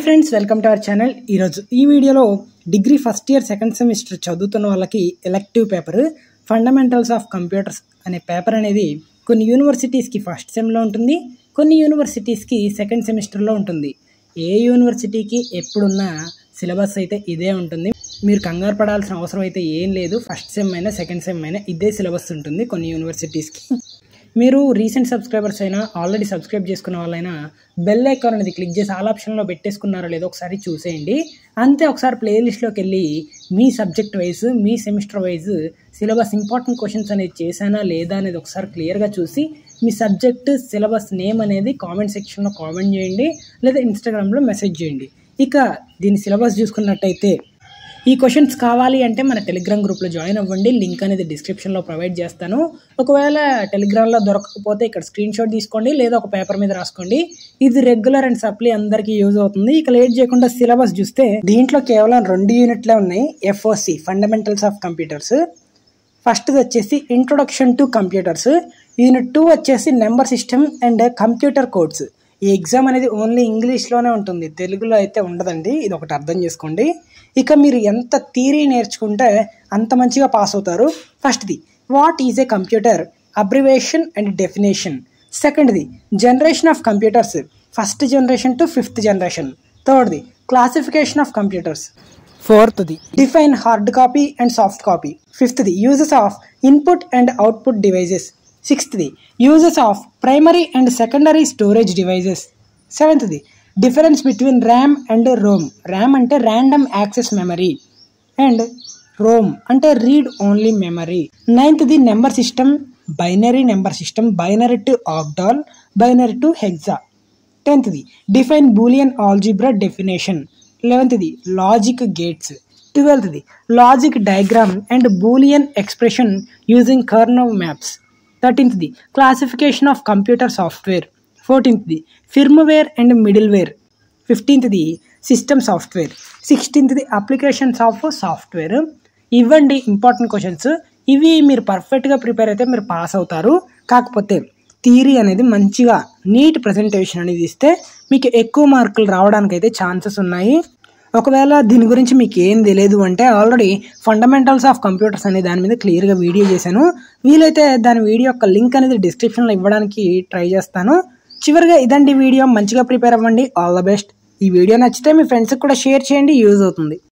friends welcome to our channel ఈరోజు ఈ వీడియోలో degree first year second semester చదువుతున్న వాళ్ళకి elective paper fundamentals of computers అనే పేపర్ అనేది కొన్ని యూనివర్సిటీస్కి ఫస్ట్ సెమ్లో ఉంటుంది కొన్ని యూనివర్సిటీస్కి సెకండ్ సెమిస్టర్లో ఉంటుంది ఏ యూనివర్సిటీకి ఎప్పుడున్న సిలబస్ అయితే ఇదే ఉంటుంది మీరు కంగారు పడాల్సిన అవసరం అయితే ఏం లేదు ఫస్ట్ సెమ్ అయినా సెకండ్ సెమ్ అయినా ఇదే సిలబస్ ఉంటుంది కొన్ని యూనివర్సిటీస్కి మీరు రీసెంట్ సబ్స్క్రైబర్స్ అయినా ఆల్రెడీ సబ్స్క్రైబ్ చేసుకున్న వాళ్ళైనా బెల్ ఐకాన్ అనేది క్లిక్ చేసి ఆల్ ఆప్షన్లో పెట్టేసుకున్నారో లేదో ఒకసారి చూసేయండి అంతే ఒకసారి ప్లేలిస్ట్లోకి వెళ్ళి మీ సబ్జెక్ట్ వైజ్ మీ semester wise syllabus important questions అనేది చేశానా లేదా అనేది ఒకసారి క్లియర్గా చూసి మీ సబ్జెక్ట్ సిలబస్ నేమ్ అనేది కామెంట్ సెక్షన్లో కామెంట్ చేయండి లేదా ఇన్స్టాగ్రామ్లో మెసేజ్ చేయండి ఇక దీని సిలబస్ చూసుకున్నట్టయితే ఈ క్వశ్చన్స్ కావాలి అంటే మన టెలిగ్రామ్ గ్రూప్లో జాయిన్ అవ్వండి లింక్ అనేది డిస్క్రిప్షన్లో ప్రొవైడ్ చేస్తాను ఒకవేళ టెలిగ్రామ్లో దొరకకపోతే ఇక్కడ స్క్రీన్ షాట్ తీసుకోండి లేదా ఒక పేపర్ మీద రాసుకోండి ఇది రెగ్యులర్ అండ్ సప్లీ అందరికీ యూజ్ అవుతుంది ఇక లేట్ చేయకుండా సిలబస్ చూస్తే దీంట్లో కేవలం రెండు యూనిట్లే ఉన్నాయి ఎఫ్ఓసి ఫండమెంటల్స్ ఆఫ్ కంప్యూటర్స్ ఫస్ట్ది వచ్చేసి introduction to computers unit two వచ్చేసి number system and computer codes ఈ ఎగ్జామ్ అనేది ఓన్లీ ఇంగ్లీష్లోనే ఉంటుంది తెలుగులో అయితే ఉండదండి ఇది ఒకటి అర్థం చేసుకోండి ఇక మీరు ఎంత థీరీ నేర్చుకుంటే అంత మంచిగా పాస్ అవుతారు ఫస్ట్ది what is a computer abbreviation and definition సెకండ్ది generation of computers first generation to fifth generation థర్డ్ది క్లాసిఫికేషన్ ఆఫ్ కంప్యూటర్స్ ఫోర్త్ది define hard copy and soft copy ఫిఫ్త్ది uses of input and output devices సిక్స్త్ది uses of primary and secondary storage devices సెవెంత్ది difference between RAM and ROM RAM అంటే random access memory and ROM అంటే read only memory నైన్త్ది number system binary number system binary to octal binary to hexa టెన్త్ది define Boolean algebra definition లెవెన్త్ది logic gates ట్వెల్త్ది logic diagram and Boolean expression using Karnaugh maps థర్టీన్త్ది classification of computer software ఫోర్టీన్త్ది firmware and middleware ఫిఫ్టీన్త్ది system software సిక్స్టీన్త్ది applications of software ఇవ్వండి important questions ఇవి మీరు పర్ఫెక్ట్గా ప్రిపేర్ అయితే మీరు పాస్ అవుతారు కాకపోతే థియరీ అనేది మంచిగా నీట్ ప్రజెంటేషన్ అనేది ఇస్తే మీకు ఎక్కువ మార్కులు రావడానికి అయితే ఛాన్సెస్ ఉన్నాయి ఒకవేళ దీని గురించి మీకు ఏం తెలియదు అంటే ఆల్రెడీ ఫండమెంటల్స్ ఆఫ్ కంప్యూటర్స్ అనే దాని మీద క్లియర్గా వీడియో చేశాను వీలైతే దాని వీడియో యొక్క లింక్ అనేది డిస్క్రిప్షన్లో ఇవ్వడానికి ట్రై చేస్తాను చివరిగా ఇదండి వీడియో మంచిగా ప్రిపేర్ అవ్వండి ఆల్ ద బెస్ట్ ఈ వీడియో నచ్చితే మీ ఫ్రెండ్స్కి కూడా షేర్ చేయండి యూజ్ అవుతుంది